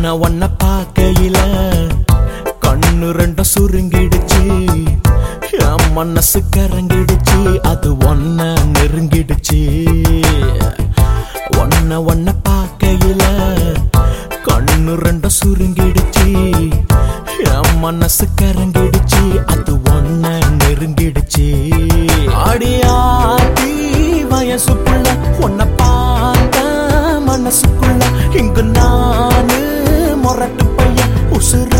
ஒன்ன ஒன்ன பார்க்கையில கண்ணு ரெண்டும் சுருங்கிடுச்சு என் மனசு கரங்கிடுச்சு அது ஒன்ன நெருங்கிடுச்சு ஒன்ன ஒன்ன பார்க்கையில கண்ணு ரெண்டும் சுருங்கிடுச்சு என் மனசு கரங்கிடுச்சு அது ஒன்ன நெருங்கிடுச்சு அடியாத்தி வயசுக்குள்ள உன்னை பார்த்த மனசுக்குள்ள இங்கு நானு முரட்டு பையன் உசுர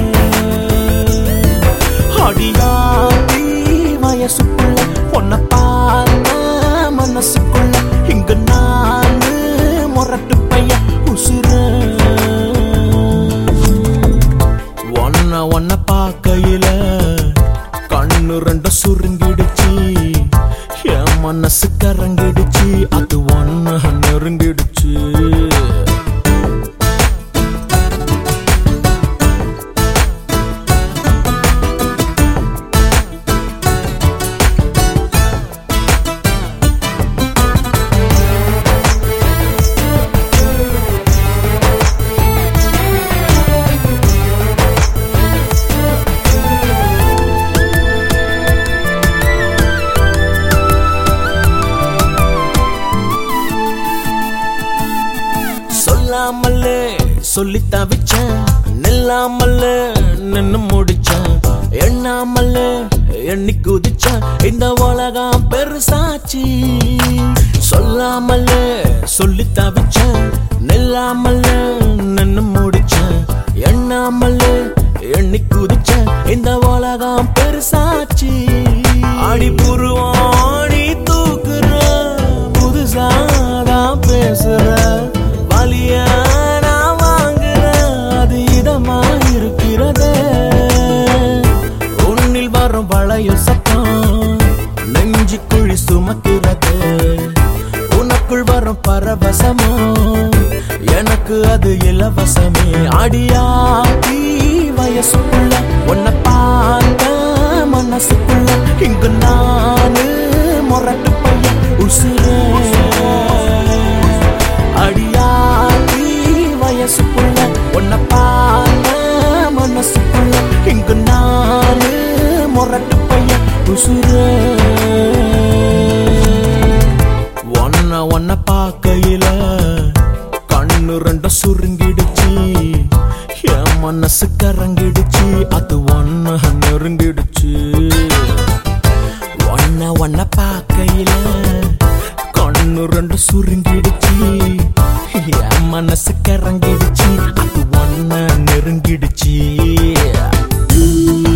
அடியாத்தி வயசுக்குள்ள உன்னை பார்த்த மனசுக்குள்ள இங்கு நானு முரட்டு பையன் உசுர ஒன்ன ஒன்ன பார்க்கையில கண்ணு ரெண்டு சுருங்கிடுச்சு என் மனசு கரங்கிடுச்சு அது ஒன்ன நெருங்கிடுச்சு சொல்லாமலே சொல்லி தவிச்சேன் நில்லாமலே நின்னு முடிச்சேன் எண்ணாமலே எண்ணி குதிச்சேன் இந்த உலகம் பெருசாச்சு சொல்லாமலே சொல்லி தவிச்சேன் நில்லாமலே நின்னு முடிச்சேன் எண்ணாமலே எண்ணி குதிச்சேன் இந்த உலகம் பெருசாச்சு ஆடி புருவாடி தூக்குற புதுசாதான் பேசுற வலிய நான் வாங்குற அது இதமா இருக்கிறதே உன்னில் வரும் வளையும் சத்தம் நெஞ்சு குழி சுமக்கிறது உனக்குள் வரும் பரவசமோ எனக்கு அது இலவசமே அடியாத்தி வயசுக்குள்ள உன்னை பார்த்த மனசுக்குள்ள இங்கு நானு முரட்டு பையன் உசுரே அடியாத்தி வயசுக்குள்ள உன்னை பார்த்த மனசுக்குள்ள இங்கு நானு முரட்டு பையன் உசுரே ஒன்ன ஒன்ன பார்க்கையில கண்ணு ரெண்டும் சுருங்கிடுச்சு என் மனசு கரங்கிடுச்சு அது ஒன்ன நெருங்கிடுச்சு ஒன்ன ஒன்ன பார்க்கையில கண்ணு ரெண்டு சுருங்கிடுச்சு என் மனசு கரங்கிடுச்சு அது ஒன்ன நெருங்கிடுச்சு